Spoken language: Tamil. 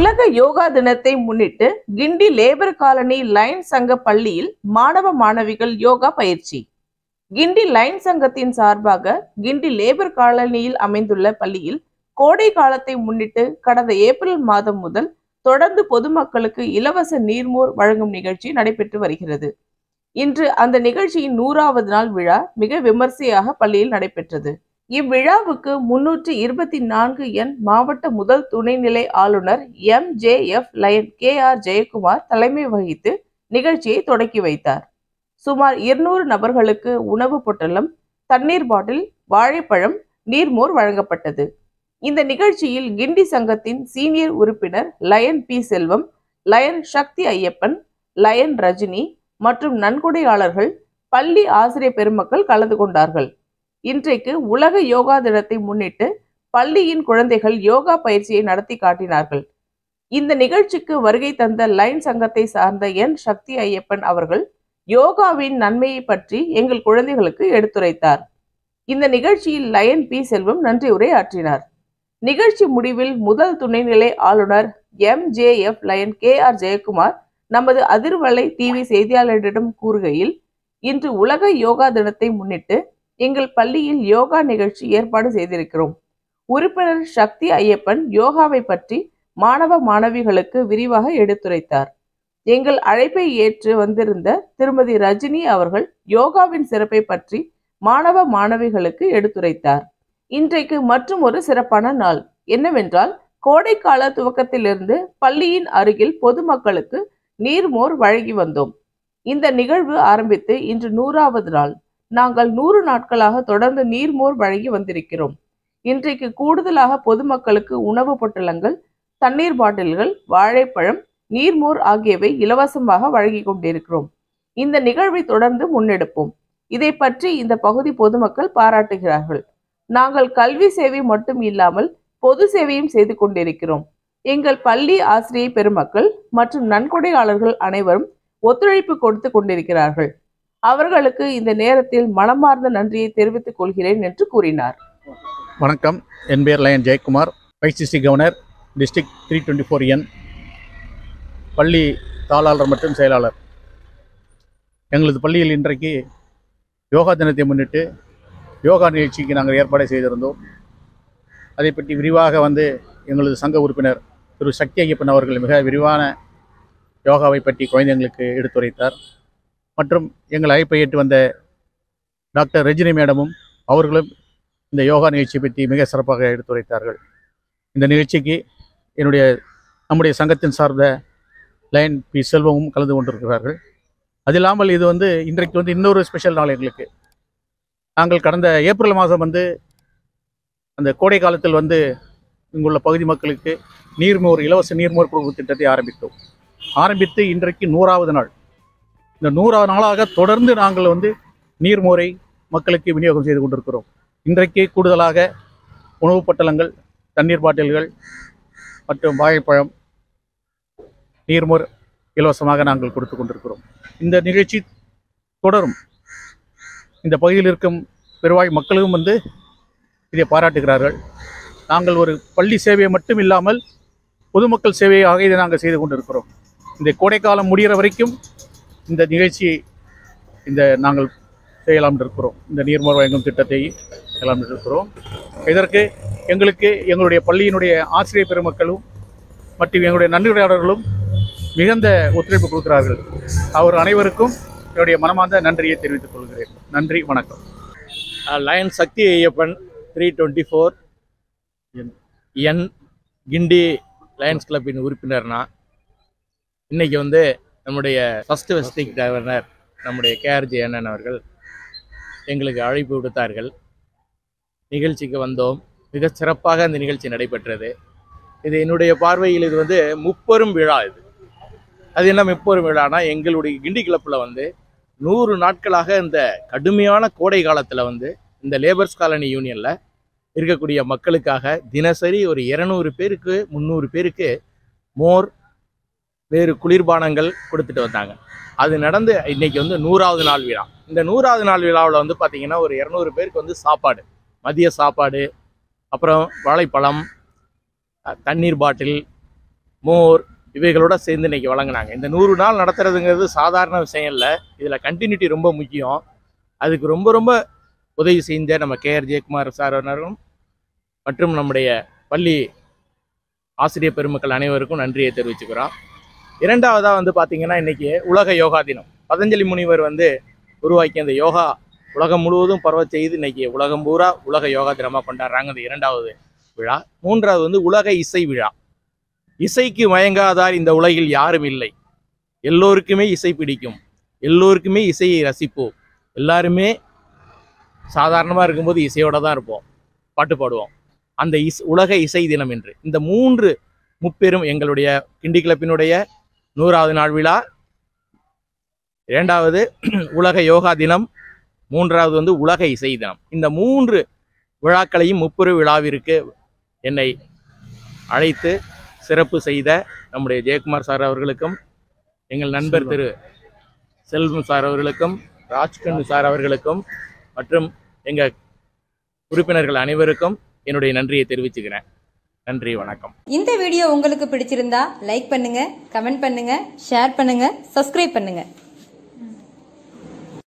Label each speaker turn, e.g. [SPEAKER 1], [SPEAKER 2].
[SPEAKER 1] உலக யோகா தினத்தை முன்னிட்டு கிண்டி லேபர் காலனி லைன் சங்க பள்ளியில் மாணவ மாணவிகள் யோகா பயிற்சி கிண்டி லைன் சங்கத்தின் சார்பாக கிண்டி லேபர் காலனியில் அமைந்துள்ள பள்ளியில் கோடை காலத்தை முன்னிட்டு கடந்த ஏப்ரல் மாதம் முதல் தொடர்ந்து பொதுமக்களுக்கு இலவச நீர்மோர் வழங்கும் நிகழ்ச்சி நடைபெற்று வருகிறது இன்று அந்த நிகழ்ச்சியின் நூறாவது நாள் விழா மிக விமர்சையாக பள்ளியில் நடைபெற்றது இவ்விழாவுக்கு முன்னூற்று இருபத்தி நான்கு எண் மாவட்ட முதல் துணைநிலை ஆளுநர் M J F lion K R Jayakumar தலைமை வகித்து நிகழ்ச்சியை தொடக்கி வைத்தார் சுமார் இருநூறு நபர்களுக்கு உணவு பொட்டலம் தண்ணீர் பாட்டில் வாழைப்பழம் நீர்மோர் வழங்கப்பட்டது இந்த நிகழ்ச்சியில் கிண்டி சங்கத்தின் சீனியர் உறுப்பினர் lion P Selvam lion Sakthi Ayyappan lion Rajini மற்றும் நன்கொடையாளர்கள் பள்ளி ஆசிரியர் பெருமக்கள் கலந்து கொண்டார்கள் இன்றைக்கு உலக யோகா தினத்தை முன்னிட்டு பள்ளியின் குழந்தைகள் யோகா பயிற்சியை நடத்தி காட்டினார்கள் இந்த நிகழ்ச்சிக்கு வருகை தந்த லைன் சங்கத்தை சார்ந்த என் சக்தி ஐயப்பன் அவர்கள் யோகாவின் நன்மையை பற்றி எங்கள் குழந்தைகளுக்கு எடுத்துரைத்தார் இந்த நிகழ்ச்சியில் லயன் பி செல்வம் நன்றி உரை ஆற்றினார் நிகழ்ச்சி முடிவில் முதல் துணைநிலை ஆளுநர் M J F lion K R Jayakumar நமது அதிர்வலை டிவி செய்தியாளரிடம் கூறுகையில் இன்று உலக யோகா தினத்தை முன்னிட்டு எங்கள் பள்ளியில் யோகா நிகழ்ச்சி ஏற்பாடு செய்திருக்கிறோம் உறுப்பினர் சக்தி ஐயப்பன் யோகாவை பற்றி மாணவ மாணவிகளுக்கு விரிவாக எடுத்துரைத்தார் எங்கள் அழைப்பை ஏற்று வந்திருந்த திருமதி ரஜினி அவர்கள் யோகாவின் சிறப்பை பற்றி மாணவ மாணவிகளுக்கு எடுத்துரைத்தார் இன்றைக்கு மற்றும் ஒரு சிறப்பான நாள் என்னவென்றால் கோடைக்கால துவக்கத்திலிருந்து பள்ளியின் அருகில் பொதுமக்களுக்கு நீர்மோர் வழங்கி வந்தோம் இந்த நிகழ்வு ஆரம்பித்து இன்று நூறாவது நாள் நாங்கள் நூறு நாட்களாக தொடர்ந்து நீர்மோர் வழங்கி வந்திருக்கிறோம் இன்றைக்கு கூடுதலாக பொதுமக்களுக்கு உணவு பொட்டலங்கள் தண்ணீர் பாட்டில்கள் வாழைப்பழம் நீர்மோர் ஆகியவை இலவசமாக வழங்கி கொண்டிருக்கிறோம் இந்த நிகழ்வை தொடர்ந்து முன்னெடுப்போம் இதை பற்றி இந்த பகுதி பொதுமக்கள் பாராட்டுகிறார்கள் நாங்கள் கல்வி சேவை மட்டும் இல்லாமல் பொது சேவையும் செய்து கொண்டிருக்கிறோம் எங்கள் பள்ளி ஆசிரியை பெருமக்கள் மற்றும் நன்கொடையாளர்கள் அனைவரும் ஒத்துழைப்பு கொடுத்து கொண்டிருக்கிறார்கள் அவர்களுக்கு இந்த நேரத்தில் மனமார்ந்த நன்றியை தெரிவித்துக் கொள்கிறேன் என்று கூறினார்
[SPEAKER 2] வணக்கம் என் பேர் லயன் ஜெயக்குமார் வைசிசி governor district three twenty four என் பள்ளி தாளாளர் மற்றும் செயலாளர் எங்களது பள்ளியில் இன்றைக்கு யோகா தினத்தை முன்னிட்டு யோகா நிகழ்ச்சிக்கு நாங்கள் ஏற்பாடு செய்திருந்தோம் அதை பற்றி விரிவாக வந்து எங்களது சங்க உறுப்பினர் திரு சக்தி ஐயப்பன் அவர்கள் மிக விரிவான யோகாவை பற்றி குழந்தைங்களுக்கு எடுத்துரைத்தார் மற்றும் எங்கள் அழைப்பை ஏற்று வந்த டாக்டர் ரஜினி மேடமும் அவர்களும் இந்த யோகா நிகழ்ச்சியை பற்றி மிக சிறப்பாக எடுத்துரைத்தார்கள் இந்த நிகழ்ச்சிக்கு என்னுடைய நம்முடைய சங்கத்தின் சார்ந்த லைன் பி செல்வமும் கலந்து கொண்டிருக்கிறார்கள் அது இல்லாமல் இது வந்து இன்றைக்கு வந்து இன்னொரு ஸ்பெஷல் நாள் எங்களுக்கு நாங்கள் கடந்த ஏப்ரல் மாதம் வந்து அந்த கோடை காலத்தில் வந்து இங்குள்ள பகுதி மக்களுக்கு நீர்மோர் இலவச நீர்மோர் கொடுக்கும் திட்டத்தை ஆரம்பித்தோம் ஆரம்பித்து இன்றைக்கு நூறாவது நாள் இந்த நூறாவது நாளாக தொடர்ந்து நாங்கள் வந்து நீர்மோரை மக்களுக்கு விநியோகம் செய்து கொண்டிருக்கிறோம் இன்றைக்கு கூடுதலாக உணவுப் பட்டலங்கள் தண்ணீர் பாட்டில்கள் மற்றும் வாழைப்பழம் நீர்மோர் இலவசமாக நாங்கள் கொடுத்து கொண்டிருக்கிறோம் இந்த நிகழ்ச்சி தொடரும் இந்த பகுதியில் இருக்கும் பெருவாய் மக்களும் வந்து இதை பாராட்டுகிறார்கள் நாங்கள் ஒரு பள்ளி சேவையை மட்டும் இல்லாமல் பொதுமக்கள் சேவையாக இதை நாங்கள் செய்து கொண்டிருக்கிறோம் இந்த கோடைக்காலம் முடிகிற வரைக்கும் இந்த நிகழ்ச்சி இந்த நாங்கள் செய்யலாம் இருக்கிறோம் இந்த நீர்மோர் வழங்கும் திட்டத்தை செய்யலாம் இருக்கிறோம் இதற்கு எங்களுக்கு எங்களுடைய பள்ளியினுடைய ஆசிரியர் பெருமக்களும் மற்றும் எங்களுடைய நன்றியாளர்களும் மிகுந்த ஒத்துழைப்பு கொடுக்கிறார்கள் அவர் அனைவருக்கும் என்னுடைய மனமார்ந்த நன்றியை தெரிவித்துக் கொள்கிறேன் நன்றி வணக்கம்
[SPEAKER 3] lion Sakthi Ayyappan three twenty four N Guindy lions கிளப்பின் உறுப்பினர்னா இன்னைக்கு வந்து நம்முடைய ஃபஸ்ட்டு வெஸ்டிக் கவர்னர் நம்முடைய கேஆர்ஜி அண்ணன் அவர்கள் எங்களுக்கு அழைப்பு விடுத்தார்கள் நிகழ்ச்சிக்கு வந்தோம் மிக சிறப்பாக இந்த நிகழ்ச்சி நடைபெற்றது இது என்னுடைய பார்வையில் இது வந்து முப்பெரும் விழா இது அது என்ன முப்பெரும் விழானா எங்களுடைய கிண்டி கிளப்பில் வந்து நூறு நாட்களாக இந்த கடுமையான கோடை காலத்தில் வந்து இந்த லேபர்ஸ் காலனி யூனியனில் இருக்கக்கூடிய மக்களுக்காக தினசரி ஒரு இரநூறு பேருக்கு முந்நூறு பேருக்கு மோர் வேறு குளிர்பானங்கள் கொடுத்துட்டு வந்தாங்க அது நடந்து இன்னைக்கு வந்து நூறாவது நாள் விழா இந்த நூறாவது நாள் விழாவில் வந்து பார்த்தீங்கன்னா ஒரு இரநூறு பேருக்கு வந்து சாப்பாடு மதிய சாப்பாடு அப்புறம் வாழைப்பழம் அஹ், தண்ணீர் பாட்டில் மோர் இவைகளோட சேர்ந்து இன்னைக்கு வழங்கினாங்க இந்த நூறு நாள் நடத்துறதுங்கிறது சாதாரண விஷயம் இல்லை இதில் கண்டினியூட்டி ரொம்ப முக்கியம் அதுக்கு ரொம்ப ரொம்ப உதவி செஞ்ச நம்ம கேஆர் ஜெயக்குமார் சார் அவர்களும் மற்றும் நம்முடைய பள்ளி ஆசிரியர் பெருமக்கள் அனைவருக்கும் நன்றியை தெரிவிச்சுக்கிறோம் இரண்டாவதாக வந்து பார்த்தீங்கன்னா இன்னைக்கு உலக யோகா தினம் பதஞ்சலி முனிவர் வந்து உருவாக்கிய அந்த யோகா உலகம் முழுவதும் பரவ செய்து இன்னைக்கு உலகம் பூரா உலக யோகா தினமாக கொண்டாடுறாங்க இந்த இரண்டாவது விழா மூன்றாவது வந்து உலக இசை விழா இசைக்கு மயங்காதார் இந்த உலகில் யாரும் இல்லை எல்லோருக்குமே இசை பிடிக்கும் எல்லோருக்குமே இசையை ரசிப்போம் எல்லாருமே சாதாரணமாக இருக்கும்போது இசையோட தான் இருப்போம் பாட்டு பாடுவோம் அந்த இஸ் உலக இசை தினம் என்று இந்த மூன்று முப்பெரும் எங்களுடைய கிண்டி கிளப்பினுடைய நூறாவது நாள் விழா இரண்டாவது உலக யோகா தினம் மூன்றாவது வந்து உலக இசை தினம் இந்த மூன்று விழாக்களையும் முப்பெரு விழாவிற்கு என்னை அழைத்து சிறப்பு செய்த நம்முடைய ஜெயக்குமார் சார் அவர்களுக்கும் எங்கள் நண்பர் திரு செல்வம் சார் அவர்களுக்கும் ராஜ்கண்ணு சார் அவர்களுக்கும் மற்றும் எங்கள் உறுப்பினர்கள் அனைவருக்கும் என்னுடைய நன்றியை தெரிவிச்சுக்கிறேன் நன்றி வணக்கம்
[SPEAKER 4] இந்த வீடியோ உங்களுக்கு பிடிச்சிருந்தா லைக் பண்ணுங்க கமெண்ட் பண்ணுங்க ஷேர் பண்ணுங்க சப்ஸ்கிரைப் பண்ணுங்க